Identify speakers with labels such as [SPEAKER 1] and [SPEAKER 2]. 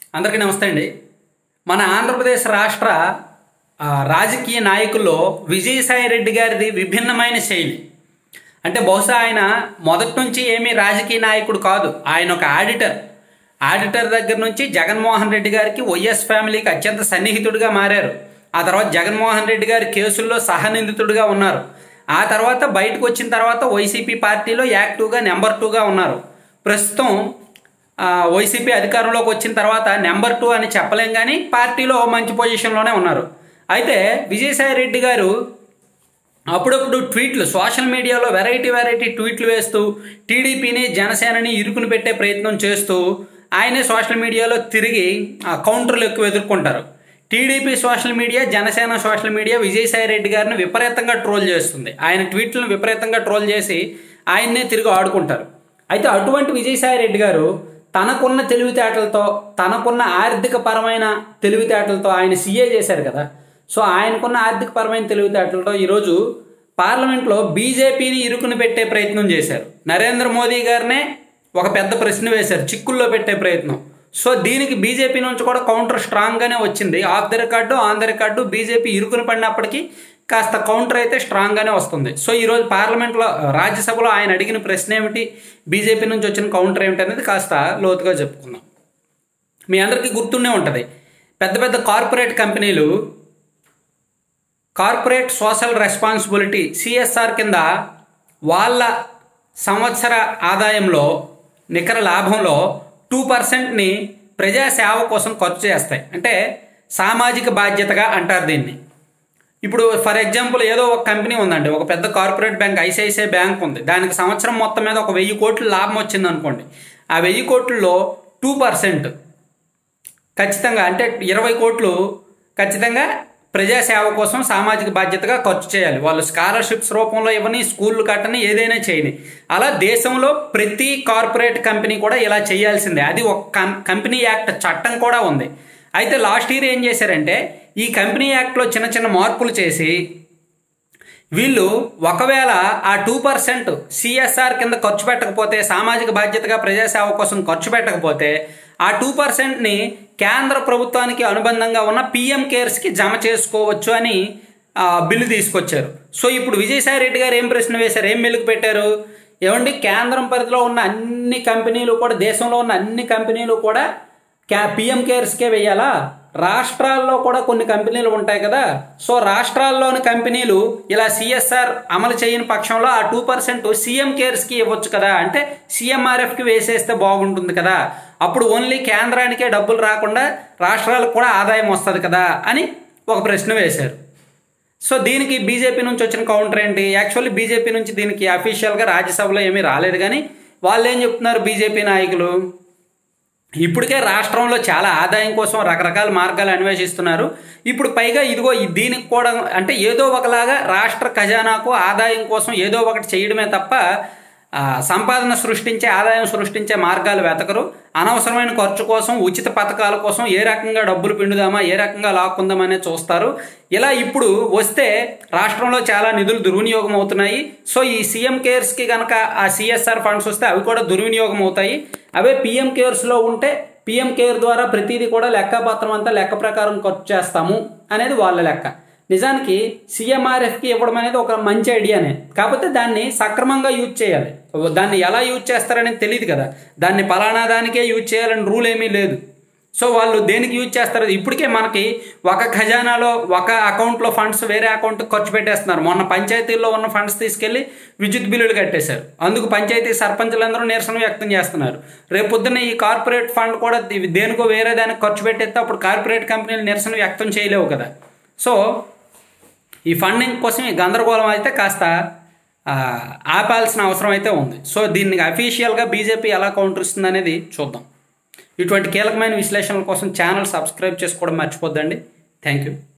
[SPEAKER 1] అందరికీ నమస్తే అండి మన ఆంధ్రప్రదేశ్ రాష్ట్ర ఆ, రాజకీయ నాయకుల్లో విజయసాయి రెడ్డి గారిది విభిన్నమైన శైలి అంటే బహుశా ఆయన మొదటి నుంచి ఏమీ రాజకీయ నాయకుడు కాదు ఆయన ఒక ఆడిటర్ ఆడిటర్ దగ్గర నుంచి జగన్మోహన్ రెడ్డి గారికి వైఎస్ ఫ్యామిలీకి అత్యంత సన్నిహితుడిగా మారారు ఆ తర్వాత జగన్మోహన్ రెడ్డి గారి కేసుల్లో సహనిందితుడిగా ఉన్నారు ఆ తర్వాత బయటకు వచ్చిన తర్వాత వైసీపీ పార్టీలో యాక్టివ్గా నెంబర్ టూగా ఉన్నారు ప్రస్తుతం ఆ, వైసీపీ అధికారంలోకి వచ్చిన తర్వాత నెంబర్ టూ అని చెప్పలేం కానీ పార్టీలో మంచి పొజిషన్లోనే ఉన్నారు అయితే విజయసాయి రెడ్డి గారు అప్పుడప్పుడు ట్వీట్లు సోషల్ మీడియాలో వెరైటీ వెరైటీ ట్వీట్లు వేస్తూ టీడీపీని జనసేనని ఇరుకుని పెట్టే ప్రయత్నం చేస్తూ ఆయనే సోషల్ మీడియాలో తిరిగి ఆ కౌంటర్లు ఎక్కువ ఎదుర్కొంటారు TDP social media Janasena social media Vijayasai Reddy గారిని విపరీతంగా ట్రోల్ చేస్తుంది ఆయన ట్వీట్లను విపరీతంగా ట్రోల్ చేసి ఆయన్నే తిరిగి ఆడుకుంటారు అయితే అటువంటి విజయసాయి రెడ్డి గారు తనకున్న తెలివితేటలతో తనకున్న ఆర్థిక పరమైన తెలివితేటలతో ఆయన సీఏ చేశారు కదా సో ఆయనకున్న ఆర్థిక పరమైన తెలివితేటలతో ఈరోజు పార్లమెంట్లో బీజేపీని ఇరుకుని పెట్టే ప్రయత్నం చేశారు నరేంద్ర మోదీ గారినే ఒక పెద్ద ప్రశ్న వేశారు చిక్కుల్లో పెట్టే ప్రయత్నం సో దీనికి బీజేపీ నుంచి కూడా కౌంటర్ స్ట్రాంగ్గానే వచ్చింది off the record on the record BJP ఇరుకుని పడినప్పటికీ కాస్త కౌంటర్ అయితే స్ట్రాంగ్గానే వస్తుంది సో ఈరోజు పార్లమెంట్లో రాజ్యసభలో ఆయన అడిగిన ప్రశ్న ఏమిటి బీజేపీ నుంచి వచ్చిన కౌంటర్ ఏమిటి అనేది కాస్త లోతుగా చెప్పుకుందాం మీ అందరికీ గుర్తుండే ఉంటుంది పెద్ద పెద్ద కార్పొరేట్ కంపెనీలు కార్పొరేట్ సోషల్ రెస్పాన్సిబిలిటీ సిఎస్ఆర్ కింద వాళ్ళ సంవత్సర ఆదాయంలో నికర లాభంలో టూ పర్సెంట్ని ప్రజాసేవ కోసం ఖర్చు చేస్తాయి అంటే సామాజిక బాధ్యతగా అంటారు దీన్ని ఇప్పుడు ఫర్ ఎగ్జాంపుల్ ఏదో ఒక కంపెనీ ఉందండి ఒక పెద్ద కార్పొరేట్ బ్యాంక్ ఐసిఐసిఐ బ్యాంక్ ఉంది దానికి సంవత్సరం మొత్తం మీద ఒక వెయ్యి కోట్లు లాభం వచ్చింది అనుకోండి ఆ వెయ్యి కోట్లలో టూ పర్సెంట్ ఖచ్చితంగా అంటే ఇరవై కోట్లు ఖచ్చితంగా ప్రజాసేవ కోసం సామాజిక బాధ్యతగా ఖర్చు చేయాలి వాళ్ళు స్కాలర్షిప్స్ రూపంలో ఇవ్వని స్కూళ్ళు కట్టని ఏదైనా చేయని అలా దేశంలో ప్రతి కార్పొరేట్ కంపెనీ కూడా ఇలా చేయాల్సిందే అది ఒక కం కంపెనీ యాక్ట్ చట్టం కూడా ఉంది అయితే లాస్ట్ ఇయర్ ఏం చేశారంటే ఈ కంపెనీ యాక్ట్లో చిన్న చిన్న మార్పులు చేసి వీళ్ళు ఒకవేళ ఆ టూ పర్సెంట్ సిఎస్ఆర్ కింద ఖర్చు పెట్టకపోతే సామాజిక బాధ్యతగా ప్రజాసేవ కోసం ఖర్చు పెట్టకపోతే ఆ టూ పర్సెంట్ని కేంద్ర ప్రభుత్వానికి అనుబంధంగా ఉన్న పిఎం కేర్స్కి జమ చేసుకోవచ్చు అని ఆ, బిల్లు తీసుకొచ్చారు సో ఇప్పుడు విజయసాయి రెడ్డి గారు ఏం ప్రశ్న వేశారు ఏం మెలుగు పెట్టారు ఏమండి కేంద్రం పరిధిలో ఉన్న అన్ని కంపెనీలు కూడా దేశంలో ఉన్న అన్ని కంపెనీలు కూడా క్యా పిఎం కేర్స్కే వెయ్యాలా రాష్ట్రాల్లో కూడా కొన్ని కంపెనీలు ఉంటాయి కదా సో రాష్ట్రాల్లోని కంపెనీలు ఇలా సిఎస్ఆర్ అమలు చేయని పక్షంలో ఆ టూ పర్సెంట్ సీఎం కేర్స్కి ఇవ్వచ్చు కదా అంటే సీఎంఆర్ఎఫ్కి వేసేస్తే బాగుంటుంది కదా అప్పుడు ఓన్లీ కేంద్రానికే డబ్బులు రాకుండా రాష్ట్రాలకు కూడా ఆదాయం వస్తుంది కదా అని ఒక ప్రశ్న వేశారు సో దీనికి బీజేపీ నుంచి వచ్చిన కౌంటర్ ఏంటి యాక్చువల్లీ బీజేపీ నుంచి దీనికి అఫీషియల్గా రాజ్యసభలో ఏమీ రాలేదు కానీ వాళ్ళు ఏం చెప్తున్నారు బీజేపీ నాయకులు ఇప్పటికే రాష్ట్రంలో చాలా ఆదాయం కోసం రకరకాల మార్గాలు అన్వేషిస్తున్నారు ఇప్పుడు పైగా ఇదిగో ఈ- దీనికి కూడా అంటే ఏదో ఒకలాగా రాష్ట్ర ఖజానాకు ఆదాయం కోసం ఏదో ఒకటి చేయడమే తప్ప ఆ, సంపాదన సృష్టించే ఆదాయం సృష్టించే మార్గాలు వెతకరు అనవసరమైన ఖర్చు కోసం ఉచిత పథకాల కోసం ఏ రకంగా డబ్బులు పిండుదామా ఏ రకంగా లాక్కుందామనే చూస్తారు ఇలా ఇప్పుడు వస్తే రాష్ట్రంలో చాలా నిధులు దుర్వినియోగం అవుతున్నాయి సో ఈ సీఎం కేర్స్కి కనుక ఆ సిఎస్ఆర్ ఫండ్స్ వస్తే అవి కూడా దుర్వినియోగం అవుతాయి అవే పిఎం కేర్స్లో ఉంటే పిఎం కేర్ ద్వారా ప్రతిదీ కూడా లెక్కపత్రం అంతా లెక్క ప్రకారం ఖర్చు చేస్తాము అనేది వాళ్ళ లెక్క నిజానికి సీఎంఆర్ఎఫ్కి ఇవ్వడం అనేది ఒక మంచి ఐడియానే కాకపోతే దాన్ని సక్రమంగా యూజ్ చేయాలి దాన్ని ఎలా యూజ్ చేస్తారనేది తెలియదు కదా దాన్ని పలానా దానికే యూజ్ చేయాలని రూల్ ఏమీ లేదు సో వాళ్ళు దేనికి యూజ్ చేస్తారు ఇప్పటికే మనకి ఒక ఖజానాలో ఒక అకౌంట్లో ఫండ్స్ వేరే అకౌంట్ ఖర్చు పెట్టేస్తున్నారు మొన్న పంచాయతీల్లో ఉన్న ఫండ్స్ తీసుకెళ్లి విద్యుత్ బిల్లులు కట్టేశారు అందుకు పంచాయతీ సర్పంచులందరూ నిరసన వ్యక్తం చేస్తున్నారు రేపు పొద్దున్న ఈ కార్పొరేట్ ఫండ్ కూడా ఇవి దేనికో వేరే దానికి ఖర్చు పెట్టేస్తే అప్పుడు కార్పొరేట్ కంపెనీలు నిరసన వ్యక్తం చేయలేవు కదా సో ఈ ఫండింగ్ కోసం ఈ గందరగోళం అయితే కాస్త ఆ, ఆపాల్సిన అవసరం అయితే ఉంది సో దీన్ని అఫీషియల్గా బీజేపీ ఎలా కౌంటర్ ఇస్తుంది అనేది చూద్దాం ఇటువంటి కీలకమైన విశ్లేషణల కోసం ఛానల్ సబ్స్క్రైబ్ చేసుకోవడం మర్చిపోద్దండి థ్యాంక్ యూ